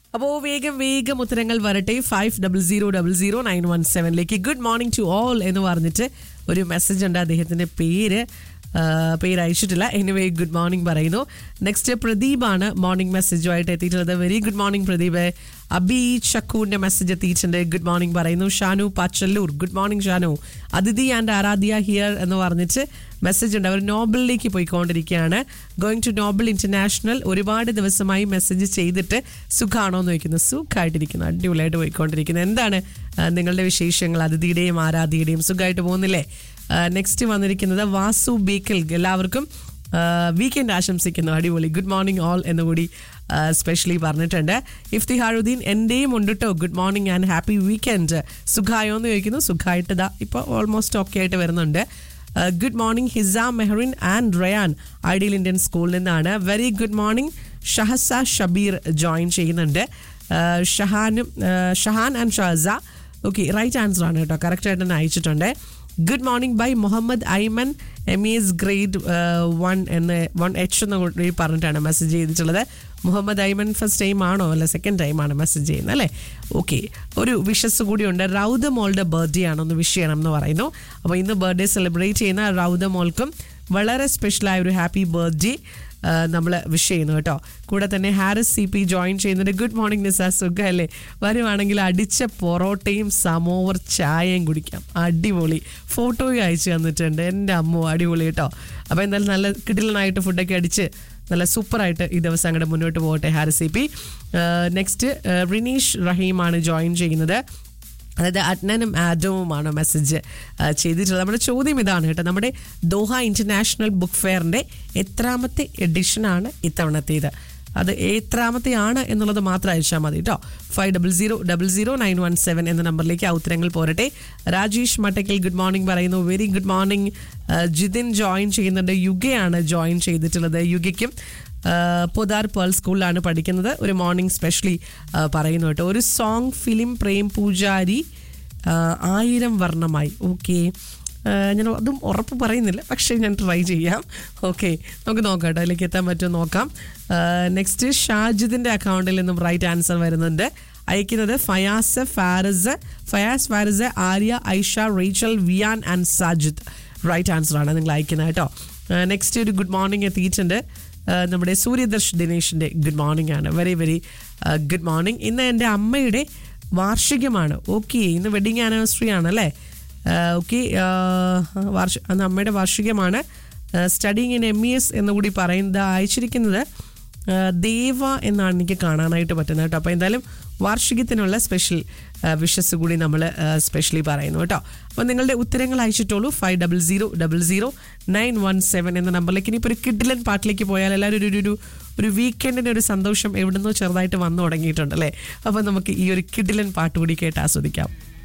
അപ്പോൾ വേഗം വേഗം ഉത്തരങ്ങൾ വരട്ടെ five double zero double zero nine one സെവനിലേക്ക് ഗുഡ് മോർണിംഗ് ടു ഓൾ എന്ന് പറഞ്ഞിട്ട് ഒരു മെസ്സേജ് ഉണ്ട് അദ്ദേഹത്തിന്റെ പേര് ആ, പേര് അയച്ചിട്ടില്ല എനിവേ ഗുഡ് മോർണിംഗ് പറയുന്നു നെക്സ്റ്റ് പ്രദീപാണ് മോർണിംഗ് മെസ്സേജുമായിട്ട് എത്തിയിട്ടുള്ളത് very good morning Pradeep Abi ചക്കൂറിന്റെ മെസ്സേജ് എത്തിയിട്ടുണ്ട് ഗുഡ് മോർണിംഗ് പറയുന്നു Shanu Pachalloor good morning Shanu Athithi and Aaradhya here എന്ന് പറഞ്ഞിട്ട് മെസ്സേജ് ഉണ്ട് അവർ നോബലിലേക്ക് പോയിക്കൊണ്ടിരിക്കുകയാണ് ഗോയിങ് ടു നോബൽ ഇന്റർനാഷണൽ ഒരുപാട് ദിവസമായി മെസ്സേജ് ചെയ്തിട്ട് സുഖാണോ എന്ന് ചോദിക്കുന്നു സുഖമായിട്ടിരിക്കുന്നു അടിപൊളിയായിട്ട് പോയിക്കൊണ്ടിരിക്കുന്നു എന്താണ് ആ, നിങ്ങളുടെ വിശേഷങ്ങൾ അതിഥിയുടെയും ആരാധ്യയുടെയും സുഖമായിട്ട് പോകുന്നില്ലേ നെക്സ്റ്റ് വന്നിരിക്കുന്നത് വാസു ബേക്കൽ എല്ലാവർക്കും വീക്കെൻഡ് ആശംസിക്കുന്നു അടിപൊളി ഗുഡ് മോർണിംഗ് ഓൾ എന്നുകൂടി സ്പെഷ്യലി പറഞ്ഞിട്ടുണ്ട് ഇഫ്തിഹാറുദ്ദീൻ എൻ്റെയും ഉണ്ട് കേട്ടോ good morning and happy weekend സുഖായോ എന്ന് ചോദിക്കുന്നു സുഖമായിട്ട് ഇതാ ഇപ്പോൾ ഓൾമോസ്റ്റ് ഓക്കെ ആയിട്ട് വരുന്നുണ്ട് good morning Hiza Meherin and Rayan Ideal Indian സ്കൂളിൽ നിന്നാണ് very good morning Shahsa Shabeer join ചെയ്യുന്നുണ്ട് Uh, ഷഹാനും uh, Shahan and Shahsa okay right answer ആണ് കേട്ടോ കറക്റ്റ് ആയിട്ട് തന്നെ അയച്ചിട്ടുണ്ട് good morning by Muhammad Aiman M E S grade one എന്ന് വൺ എച്ച് എന്ന് കൂടി പറഞ്ഞിട്ടാണ് മെസ്സേജ് ചെയ്തിട്ടുള്ളത് മുഹമ്മദ് ഐമൻ ഫസ്റ്റ് ടൈം ആണോ അല്ല സെക്കൻഡ് ടൈം ആണ് മെസ്സേജ് ചെയ്യുന്നത് അല്ലേ ഓക്കെ ഒരു വിഷസ് കൂടിയുണ്ട് റൗദ മോളുടെ ബർത്ത്ഡേ ആണ് ഒന്ന് വിഷ് ചെയ്യണം എന്ന് പറയുന്നു അപ്പോൾ ഇന്ന് ബർത്ത്ഡേ സെലിബ്രേറ്റ് ചെയ്യുന്ന റൗദ മോൾക്കും വളരെ സ്പെഷ്യലായ ഒരു ഹാപ്പി ബർത്ത്ഡേ നമ്മൾ വിഷ് ചെയ്യുന്നു കേട്ടോ കൂടെ തന്നെ ഹാരിസ് സി പി ജോയിൻ ചെയ്യുന്നുണ്ട് ഗുഡ് മോർണിംഗ് നിസ സുഖമല്ലേ വരുവാണെങ്കിൽ അടിച്ച പൊറോട്ടയും സമോവർ ചായയും കുടിക്കാം അടിപൊളി ഫോട്ടോയും അയച്ചു തന്നിട്ടുണ്ട് എൻ്റെ അമ്മ അടിപൊളി കേട്ടോ അപ്പോൾ എന്തായാലും നല്ല കിടിലനായിട്ട് ഫുഡൊക്കെ അടിച്ച് നല്ല സൂപ്പറായിട്ട് ഈ ദിവസം അങ്ങോട്ട് മുന്നോട്ട് പോകട്ടെ Haris C P next Rineesh റഹീമാണ് ജോയിൻ ചെയ്യുന്നത് അതായത് അഡ്നനും ആഡവുമാണ് മെസ്സേജ് ചെയ്തിട്ടുള്ളത് നമ്മുടെ ചോദ്യം ഇതാണ് കേട്ടോ നമ്മുടെ ദോഹ ഇന്റർനാഷണൽ ബുക്ക് ഫെയറിന്റെ എത്രാമത്തെ എഡിഷനാണ് ഇത്തവണത്തേത് അത് എത്രാമത്തെ ആണ് എന്നുള്ളത് മാത്രം അയച്ചാൽ മതി കേട്ടോ five double zero double zero nine one seven എന്ന നമ്പറിലേക്ക് ആ ഉത്തരങ്ങൾ പോരട്ടെ രാജേഷ് മട്ടക്കൽ ഗുഡ് മോർണിംഗ് പറയുന്നു very good morning Jithin join ചെയ്യുന്നുണ്ട് യുഗയാണ് ജോയിൻ ചെയ്തിട്ടുള്ളത് യുഗയ്ക്കും പൊതാർ പേൾ സ്കൂളിലാണ് പഠിക്കുന്നത് ഒരു മോർണിംഗ് സ്പെഷ്യലി പറയുന്നു കേട്ടോ ഒരു സോങ് ഫിലിം പ്രേം പൂജാരി ആ, ആയിരം വർണ്ണമായി ഓക്കെ ഞാൻ അതും ഉറപ്പ് പറയുന്നില്ല പക്ഷേ ഞാൻ ട്രൈ ചെയ്യാം ഓക്കെ നമുക്ക് നോക്കാം കേട്ടോ അതിലേക്ക് എത്താൻ പറ്റുമോ നോക്കാം നെക്സ്റ്റ് ഷാജിദിൻ്റെ അക്കൗണ്ടിൽ നിന്നും റൈറ്റ് ആൻസർ വരുന്നുണ്ട് അയക്കുന്നത് Fayas Faras Fayas Faras Arya Aisha Rachel Viyan and Sajid right answer ആണ് നിങ്ങൾ അയക്കുന്നത് കേട്ടോ നെക്സ്റ്റ് ഒരു ഗുഡ് മോർണിംഗ് എത്തിയിട്ടുണ്ട് ആ, നമ്മുടെ സൂര്യദർശ് ദിനേഷിൻ്റെ ഗുഡ് മോർണിംഗ് ആണ് വെരി വെരി ഗുഡ് മോർണിംഗ് ഇന്ന് എൻ്റെ അമ്മയുടെ വാർഷികമാണ് ഓക്കെ ഇന്ന് വെഡിങ് ആനിവേഴ്സറി ആണ് അല്ലേ ഓക്കെ വാർഷ അന്ന് അമ്മയുടെ വാർഷികമാണ് studying in M E S എന്നുകൂടി പറയുന്നത് അയച്ചിരിക്കുന്നത് ആ, ദേവ എന്നാണ് എനിക്ക് കാണാനായിട്ട് പറ്റുന്നത് കേട്ടോ അപ്പോൾ എന്തായാലും വാർഷികത്തിനുള്ള സ്പെഷ്യൽ വിഷസ് കൂടി നമ്മൾ സ്പെഷ്യലി പറയുന്നു കേട്ടോ അപ്പോൾ നിങ്ങളുടെ ഉത്തരങ്ങൾ അയച്ചിട്ടുള്ളൂ five double zero double zero nine one seven എന്ന നമ്പറിലേക്ക് ഇനിയിപ്പോൾ ഒരു കിഡിലൻ പാട്ടിലേക്ക് പോയാൽ എല്ലാവരും ഒരു ഒരു- ഒരു ഒരു വീക്കെൻഡിൻ്റെ ഒരു സന്തോഷം എവിടുന്നോ ചെറുതായിട്ട് വന്നു തുടങ്ങിയിട്ടുണ്ട് അല്ലേ അപ്പോൾ നമുക്ക് ഈ ഒരു കിഡിലൻ പാട്ട് കൂടി കേട്ട് ആസ്വദിക്കാം